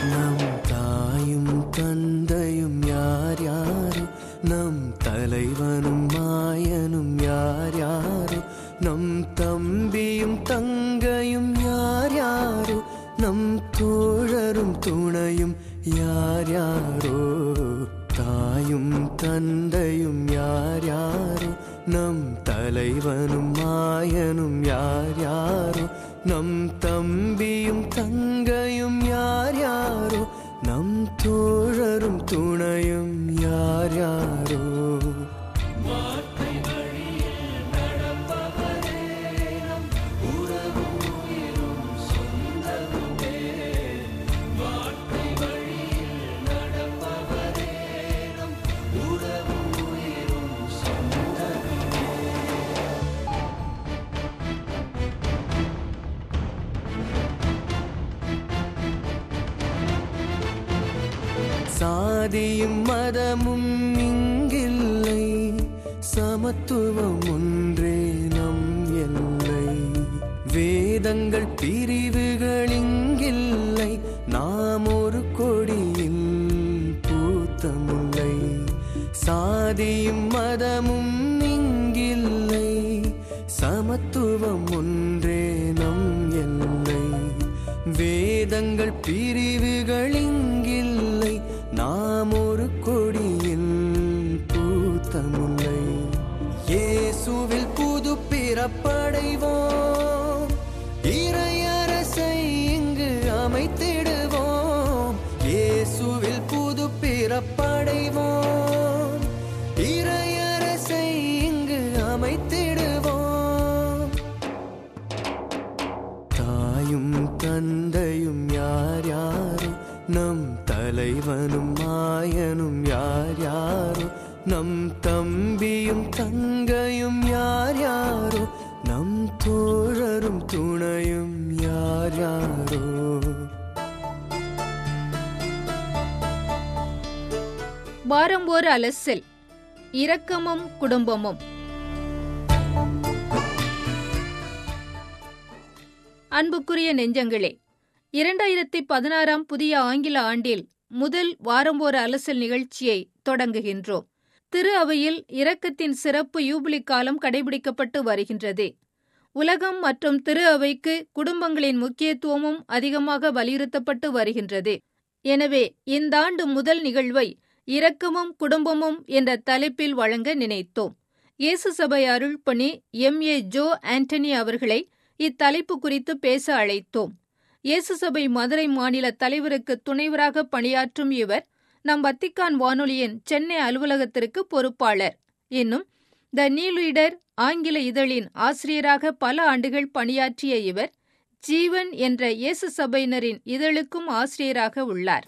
நம் தாயும் தந்தையும் யார் யாரோ நம் தலைவனும் மாயனும் யார் யாரோ நம் தம்பியும் தங்கையும் யார் யாரோ நம் தோழரும் துணையும் யார் யாரோ தாயும் தந்தையும் யார் யாரோ நம் தலைவனும் மாயனும் யார் யாரோ நம் தம்பியும் தங்கையும் யார் யாரோ நம் தோழரும் துணையும் யார் யாரோ சாதியும் மதமும் இங்கில்லை சமத்துவம் ஒன்றே நம் எல்லை வேதங்கள் பிரிவுகள் இங்கில்லை நாம் ஒரு கொடியில் பூத்த முல்லை சாதியும் மதமும் இங்கில்லை சமத்துவம் ஒன்றே நம் எல்லை வேதங்கள் பிரிவுகள் இங்கில்லை நாம் ஒரு கொடியில் பூத்த முல்லை இயேசுவில் புது பிறப்படைவோம் இறையரசை இங்கு அமைத்திடுவோம் இயேசுவில் புது பிறப்படைவோம் இறையரசை இங்கு அமைத்திடுவோம் தாயும் தந்தையும் யார் யாரோ நம் தலைவனும் மாயனும் யார் யாரோ நம் தம்பியும் தங்கையும் யார் யாரோ நம் தோழரும் துணையும் யார் யாரோ வாரம் ஒரு அலசல் இரக்கமும் குடும்பமும் அன்புக்குரிய நெஞ்சங்களே இரண்டாயிரத்தி பதினாறாம் புதிய ஆங்கில ஆண்டில் முதல் வாரம் ஒரு அலசல் நிகழ்ச்சியை தொடங்குகின்றோம் திரு அவையில் இரக்கத்தின் சிறப்பு யூபிலி காலம் கடைபிடிக்கப்பட்டு வருகின்றது உலகம் மற்றும் திரு அவைக்கு குடும்பங்களின் முக்கியத்துவமும் அதிகமாக வலியுறுத்தப்பட்டு வருகின்றது எனவே இந்த ஆண்டு முதல் நிகழ்வை இரக்கமும் குடும்பமும் என்ற தலைப்பில் வழங்க நினைத்தோம் இயேசு சபை அருள்பணி எம் ஏ ஜோ ஆண்டனி அவர்களை இத்தலைப்பு குறித்து பேச அழைத்தோம் இயேசு சபை மதுரை மாநில தலைவருக்கு துணைவராக பணியாற்றும் இவர் நம் வத்திக்கான் வானொலியின் சென்னை அலுவலகத்திற்கு பொறுப்பாளர் இன்னும் த நியூ லீடர் ஆங்கில இதழின் ஆசிரியராக பல ஆண்டுகள் பணியாற்றிய இவர் ஜீவன் என்ற இயேசு சபையினரின் இதழுக்கும் ஆசிரியராக உள்ளார்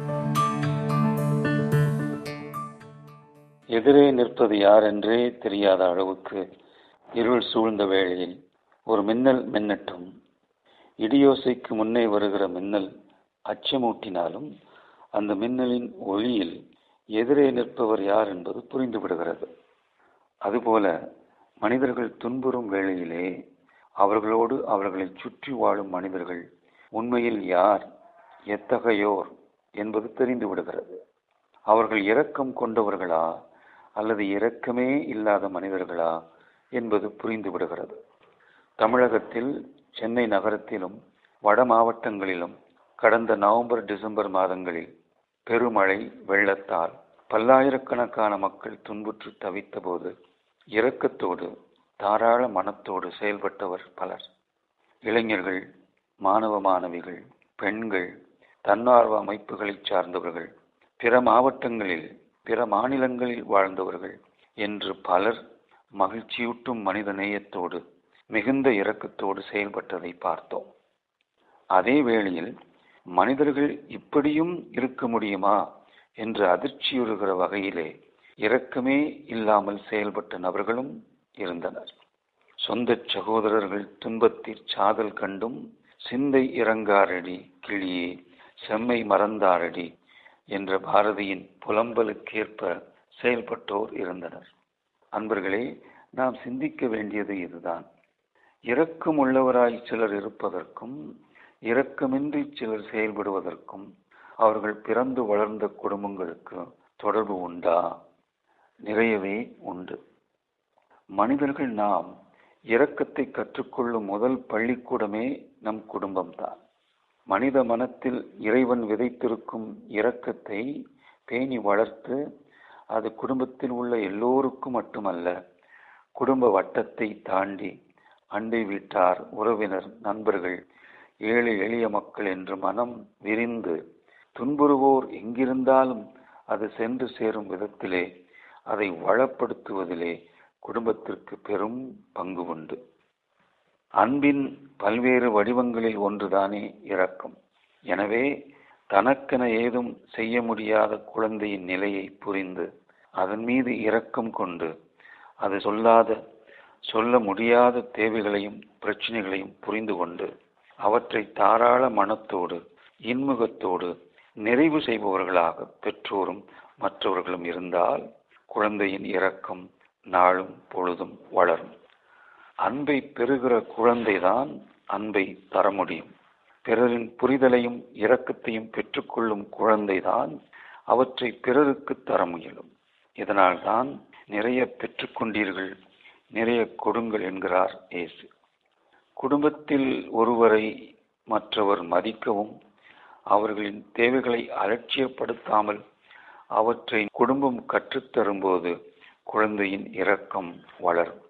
எதிரே நிற்பது யார் என்றே தெரியாத அளவுக்கு இருள் சூழ்ந்த வேளையில் ஒரு மின்னல் மின்னட்டும் இடியோசைக்கு முன்னே வருகிற மின்னல் அச்சமூட்டினாலும் அந்த மின்னலின் ஒளியில் எதிரே நிற்பவர் யார் என்பது புரிந்துவிடுகிறது அதுபோல மனிதர்கள் துன்புறும் வேளையிலே அவர்களோடு அவர்களை சுற்றி வாழும் மனிதர்கள் உண்மையில் யார் எத்தகையோர் என்பது தெரிந்து விடுகிறது அவர்கள் இரக்கம் கொண்டவர்களா அல்லது இரக்கமே இல்லாத மனிதர்களா என்பது புரிந்து விடுகிறது தமிழகத்தில் சென்னை நகரத்திலும் வட மாவட்டங்களிலும் கடந்த நவம்பர் டிசம்பர் மாதங்களில் பெருமழை வெள்ளத்தால் பல்லாயிரக்கணக்கான மக்கள் துன்புற்று தவித்தபோது இரக்கத்தோடு தாராள மனத்தோடு செயல்பட்டவர் பலர் இளைஞர்கள் மாணவ மாணவிகள் பெண்கள் தன்னார்வ அமைப்புகளைச் சார்ந்தவர்கள் பிற மாவட்டங்களில் பிற மாநிலங்களில் வாழ்ந்தவர்கள் என்று பலர் மகிழ்ச்சியூட்டும் மனித நேயத்தோடு மிகுந்த இரக்கத்தோடு செயல்பட்டதை பார்த்தோம் அதே வேளையில் மனிதர்கள் இப்படியும் இருக்க முடியுமா என்று அதிர்ச்சியுறுகிற வகையிலே இரக்கமே இல்லாமல் செயல்பட்ட நபர்களும் இருந்தனர் சொந்த சகோதரர்கள் துன்பத்தில் சாதல் கண்டும் சிந்தை இறங்காரடி கிளியே செம்மை மறந்தாரடி என்ற பாரதியின் புலம்பலுக்கேற்ப செயல்பட்டோர் இருந்தனர் அன்பர்களே நாம் சிந்திக்க வேண்டியது இதுதான் இரக்கம் உள்ளவராய் சிலர் இருப்பதற்கும் இரக்கமின்றி சிலர் செயல்படுவதற்கும் அவர்கள் பிறந்து வளர்ந்த குடும்பங்களுக்கு தொடர்பு உண்டா நிறையவே உண்டு மனிதர்கள் நாம் இரக்கத்தை கற்றுக்கொள்ளும் முதல் பள்ளிக்கூடமே நம் குடும்பம்தான் மனித மனத்தில் இறைவன் விதைத்திருக்கும் இரக்கத்தை பேணி வளர்த்து அது குடும்பத்தில் உள்ள எல்லோருக்கும் மட்டுமல்ல குடும்ப வட்டத்தை தாண்டி அண்டை வீட்டார் உறவினர் நண்பர்கள் ஏழை எளிய மக்கள் என்று மனம் விரிந்து துன்புறுவோர் எங்கிருந்தாலும் அது சென்று சேரும் விதத்திலே அதை வளப்படுத்துவதிலே குடும்பத்திற்கு பெரும் பங்கு உண்டு அன்பின் பல்வேறு வடிவங்களில் ஒன்றுதானே இரக்கம் எனவே தனக்கென ஏதும் செய்ய முடியாத குழந்தையின் நிலையை புரிந்து அதன் மீது இரக்கம் கொண்டு அது சொல்லாத சொல்ல முடியாத தேவைகளையும் பிரச்சனைகளையும் புரிந்து கொண்டு அவற்றை தாராள மனத்தோடு இன்முகத்தோடு நிறைவு செய்பவர்களாக பெற்றோரும் மற்றவர்களும் இருந்தால் குழந்தையின் இரக்கம் நாளும் பொழுதும் வளரும் அன்பை பெறுகிற குழந்தைதான் அன்பை தர முடியும் பிறரின் புரிதலையும் இரக்கத்தையும் பெற்றுக்கொள்ளும் குழந்தைதான் அவற்றை பிறருக்கு தர முயலும் இதனால்தான் நிறைய பெற்றுக்கொண்டீர்கள் நிறைய கொடுங்கள் என்கிறார் இயேசு குடும்பத்தில் ஒருவரை மற்றவர் மதிக்கவும் அவர்களின் தேவைகளை அலட்சியப்படுத்தாமல் அவற்றை குடும்பம் கற்றுத்தரும்போது குழந்தையின் இரக்கம் வளரும்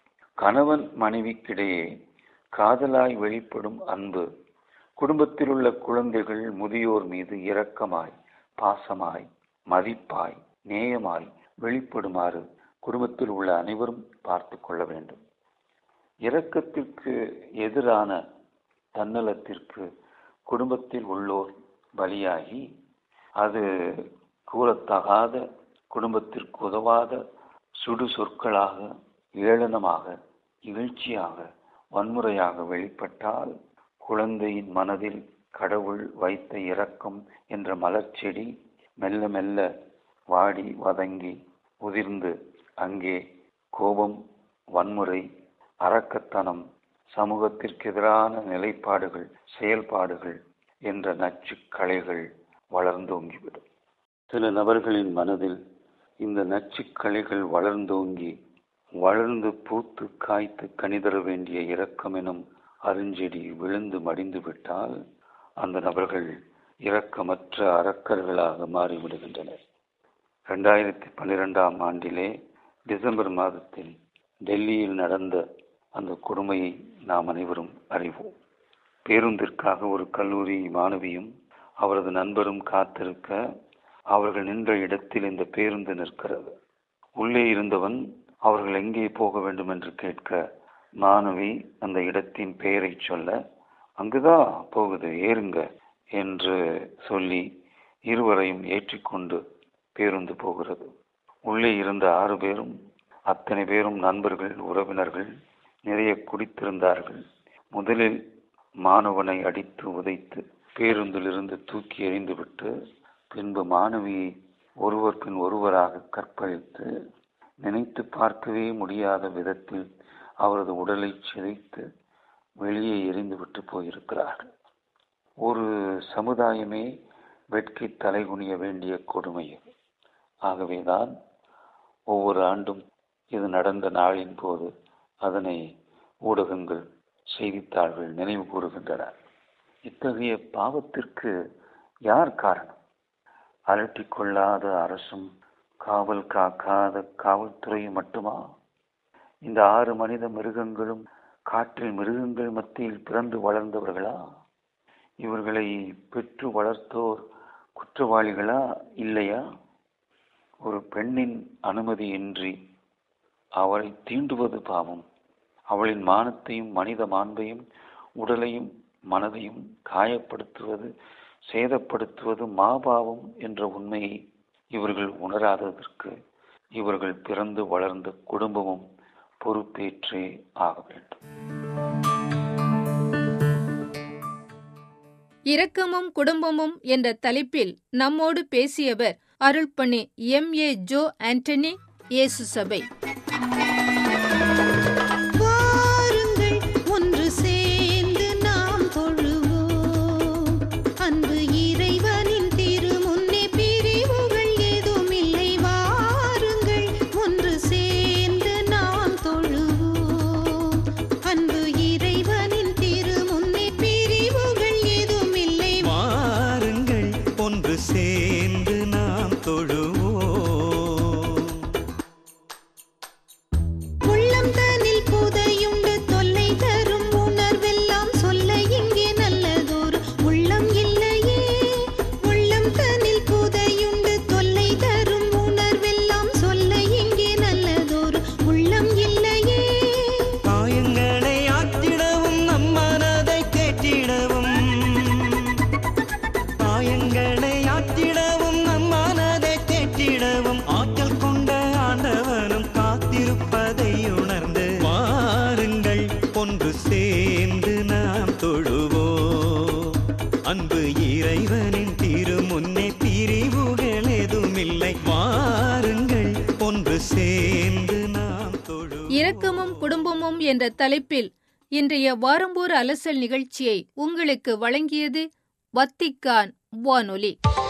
கணவன் மனைவிக்கிடையே காதலாய் வெளிப்படும் அன்பு குடும்பத்தில் உள்ள குழந்தைகள் முதியோர் மீது இரக்கமாய் பாசமாய் மதிப்பாய் நேயமாய் வெளிப்படுமாறு குடும்பத்தில் உள்ள அனைவரும் பார்த்து கொள்ள வேண்டும் இரக்கத்திற்கு எதிரான தன்னலத்திற்கு குடும்பத்தில் உள்ளோர் பலியாகி அது கூறத்தகாத குடும்பத்திற்கு உதவாத சுடு சொற்களாக ஏளனமாக இகழ்ச்சியாக வன்முறையாக வெளிப்பட்டால் குழந்தையின் மனதில் கடவுள் வைத்த இரக்கம் என்ற மலர்ச்செடி மெல்ல மெல்ல வாடி வதங்கி உதிர்ந்து அங்கே கோபம் வன்முறை அரக்கத்தனம் சமூகத்திற்கு எதிரான நிலைப்பாடுகள் செயல்பாடுகள் என்ற நச்சு கலைகள் வளர்ந்தோங்கிவிடும் சில நபர்களின் மனதில் இந்த நச்சு கலைகள் வளர்ந்தோங்கி வளர்ந்து பூத்து காய்த்து கனிதர வேண்டிய இரக்கம் எனும் அருஞ்செடி விழுந்து மடிந்து விட்டால் அந்த நபர்கள் இரக்கமற்ற அரக்கர்களாக மாறிவிடுகின்றனர் இரண்டாயிரத்தி பன்னிரெண்டாம் ஆண்டிலே டிசம்பர் மாதத்தில் டெல்லியில் நடந்த அந்த கொடுமையை நாம் அனைவரும் அறிவோம் பேருந்திற்காக ஒரு கல்லூரி மாணவியும் அவரது நண்பரும் காத்திருக்க அவர்கள் நின்ற இடத்தில் இந்த பேருந்து நிற்கிறது உள்ளே இருந்தவன் அவர்கள் எங்கே போக வேண்டும் என்று கேட்க மாணவி அந்த இடத்தின் பெயரை சொல்ல அங்குதான் போகுது ஏறுங்க என்று சொல்லி இருவரையும் ஏற்றிக்கொண்டு பேருந்து போகிறது உள்ளே இருந்த ஆறு பேரும் அத்தனை பேரும் நண்பர்கள் உறவினர்கள் நிறைய குடித்திருந்தார்கள் முதலில் மாணவனை அடித்து உதைத்து பேருந்திலிருந்து தூக்கி எறிந்துவிட்டு பின்பு மாணவியை ஒருவர் பின் ஒருவராக கற்பழித்து நினைத்து பார்க்கவே முடியாத விதத்தில் அவரது உடலை சிதைத்து வெளியே எரிந்துவிட்டு போயிருக்கிறார்கள் ஒரு சமுதாயமே வெட்கி தலைகுனிய வேண்டிய கொடுமை இது ஆகவேதான் ஒவ்வொரு ஆண்டும் இது நடந்த நாளின் போது அதனை ஊடகங்கள் செய்தித்தாள்கள் நினைவு கூறுகின்றன இத்தகைய பாவத்திற்கு யார் காரணம் அலட்டிக் கொள்ளாத அரசும் காவல் காக்காத காவல்துறையும் மட்டுமா இந்த ஆறு மனித மிருகங்களும் காற்றில் மிருகங்கள் மத்தியில் பிறந்து வளர்ந்தவர்களா இவர்களை பெற்று வளர்த்தோர் குற்றவாளிகளா இல்லையா ஒரு பெண்ணின் அனுமதியின்றி அவளை தீண்டுவது பாவம் அவளின் மானத்தையும் மனித மாண்பையும் உடலையும் மனதையும் காயப்படுத்துவது சேதப்படுத்துவது மாபாவம் என்ற உண்மையை இவர்கள் உணராததற்கு இவர்கள் பிறந்து வளர்ந்த குடும்பமும் பொறுப்பேற்றே ஆக வேண்டும் இரக்கமும் குடும்பமும் என்ற தலைப்பில் நம்மோடு பேசியவர் அருள்பணி எம் ஏ ஜோ ஆண்டனி இயேசு சபை வாருங்கள் ஒன்று சேர்ந்து நாம் தொழுவோம் அன்பு இறைவனின் தொழுவோம் உள்ளம் தனில் புதையுண்டு தொல்லை தரும் உணர்வெல்லாம் சொல்ல இங்கே நல்லதோர் உள்ளம் இல்லையே உள்ளம் தனில் புதையுண்டு தொல்லை தரும் உணர்வெல்லாம் சொல்ல இங்கே நல்லதோர் உள்ளம் இல்லையே காயங்களை ஆற்றிடவும் நம் மனதை தேற்றிடவும் காயங்களை ஆற்றிடவும் நம் மனதை தேற்றிடவும் ஆற்றல் கொண்ட ஆண்டவனும் காத்திருப்பதை உணர்ந்து வாருங்கள் ஒன்று சேர்ந்து நாம் தொழுவோம் அன்பு இறைவனின் திருமுன்னே பிரிவுகள் எதுவுமில்லை வாருங்கள் ஒன்று சேர்ந்து நாம் தொழுவோம் இரக்கமும் குடும்பமும் என்ற தலைப்பில் இன்றைய வாரம்போர் அலசல் நிகழ்ச்சியை உங்களுக்கு வழங்கியது வத்திக்கான் வானொலி